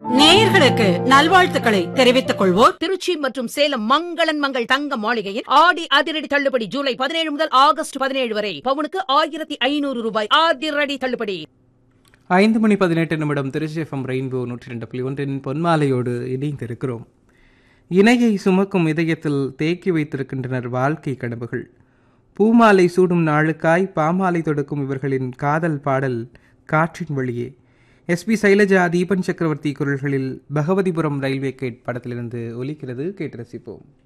நேயர்களுக்கு நல்வாழ்த்துக்களை தெரிவித்துக் கொள்வோர் திருச்சி மற்றும் சேலம் மங்களன் மங்கள் தங்க மாளிகையில் ஆடி அதிரடி தள்ளுபடி ஜூலை பதினேழு முதல் ஆகஸ்ட் பதினேழு வரை பவுனுக்கு ஆயிரத்தி ஐநூறு ரூபாய் அதிரடி தள்ளுபடி ஐந்து மணி பதினெட்டு நிமிடம் திருச்சி எஃப்எம் ரெயின்போ நூற்றி ரெண்டு புள்ளி ஒன்றின் பொன்மாலையோடு இணைந்திருக்கிறோம் இணையை சுமக்கும் இதயத்தில் தேக்கி வைத்திருக்கின்றனர் வாழ்க்கை கனவுகள் பூமாலை சூடும் நாளுக்காய் பாமாலை தொடுக்கும் இவர்களின் காதல் பாடல் காற்றின் வழியே எஸ்பி சைலஜா தீபன் சக்கரவர்த்தி குரல்களில் பகவதிபுரம் ரயில்வே கேட் படத்திலிருந்து ஒலிக்கிறது கேட்டு ரசிப்போம்